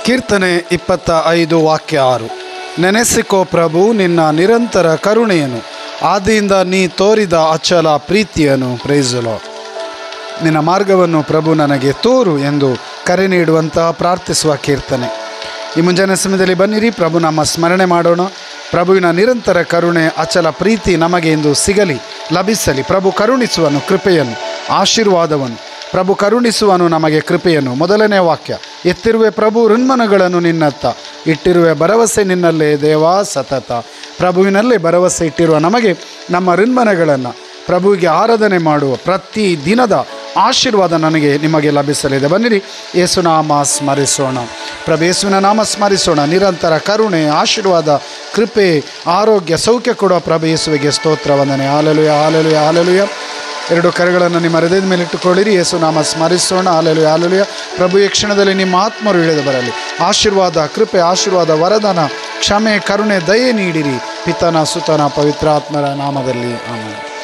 ಕೀರ್ತನೆ ಇಪ್ಪತ್ತ ಐದು ವಾಕ್ಯ ಆರು ನೆನೆಸಿಕೋ ಪ್ರಭು ನಿನ್ನ ನಿರಂತರ ಕರುಣೆಯನ್ನು ಆದಿಯಿಂದ ನೀ ತೋರಿದ ಅಚಲ ಪ್ರೀತಿಯನ್ನು ಪ್ರೈಸಲೋ ನಿನ್ನ ಮಾರ್ಗವನ್ನು ಪ್ರಭು ನನಗೆ ತೋರು ಎಂದು ಕರೆ ನೀಡುವಂತಹ ಪ್ರಾರ್ಥಿಸುವ ಕೀರ್ತನೆ ಈ ಮುಂಜಾನೆ ಸಮಯದಲ್ಲಿ ಬನ್ನಿರಿ ಪ್ರಭು ನಮ್ಮ ಸ್ಮರಣೆ ಮಾಡೋಣ ಪ್ರಭುವಿನ ನಿರಂತರ ಕರುಣೆ ಅಚಲ ಪ್ರೀತಿ ನಮಗೆ ಎಂದು ಸಿಗಲಿ ಲಭಿಸಲಿ ಪ್ರಭು ಕರುಣಿಸುವನು ಕೃಪೆಯನ್ನು ಆಶೀರ್ವಾದವನ್ನು ಪ್ರಭು ಕರುಣಿಸುವನು ನಮಗೆ ಕೃಪೆಯನ್ನು ಮೊದಲನೇ ವಾಕ್ಯ ಎತ್ತಿರುವೆ ಪ್ರಭು ಋನ್ಮನಗಳನ್ನು ನಿನ್ನತ್ತ ಇಟ್ಟಿರುವೆ ಭರವಸೆ ನಿನ್ನಲ್ಲೇ ದೇವಾ ಸತತ ಪ್ರಭುವಿನಲ್ಲೇ ಭರವಸೆ ಇಟ್ಟಿರುವ ನಮಗೆ ನಮ್ಮ ಋನ್ಮನಗಳನ್ನು ಪ್ರಭುವಿಗೆ ಆರಾಧನೆ ಮಾಡುವ ಪ್ರತಿ ದಿನದ ಆಶೀರ್ವಾದ ನನಗೆ ನಿಮಗೆ ಲಭಿಸಲಿದೆ ಬನ್ನಿರಿ ಯೇಸುನಾಮ ಸ್ಮರಿಸೋಣ ಪ್ರಭು ಯೇಸುವಿನ ನಾಮ ಸ್ಮರಿಸೋಣ ನಿರಂತರ ಕರುಣೆ ಆಶೀರ್ವಾದ ಕೃಪೆ ಆರೋಗ್ಯ ಸೌಖ್ಯ ಕೊಡುವ ಪ್ರಭು ಯೇಸುವಿಗೆ ಸ್ತೋತ್ರ ವಂದನೆ ಹಾಲೆಲುಯ ಹಾಲೆಲುಯ ಹಾಲೆಲುಯ ಎರಡು ಕರೆಗಳನ್ನು ನಿಮ್ಮ ಹೃದಯದ ಮೇಲೆ ಇಟ್ಟುಕೊಳ್ಳಿರಿ ಯೇಸು ನಾಮ ಸ್ಮರಿಸೋಣ ಹಾಲೆಲುಯ ಹಾಲೆಲುಯ ಪ್ರಭು ಈ ಕ್ಷಣದಲ್ಲಿ ನಿಮ್ಮ ಆತ್ಮರು ಇಳಿದು ಬರಲಿ ಆಶೀರ್ವಾದ ಕೃಪೆ ಆಶೀರ್ವಾದ ವರದಾನ ಕ್ಷಮೆ ಕರುಣೆ ದಯೆ ನೀಡಿರಿ ಪಿತನ ಸುತನ ಪವಿತ್ರಾತ್ಮರ ನಾಮದಲ್ಲಿ ಆಮೇಲೆ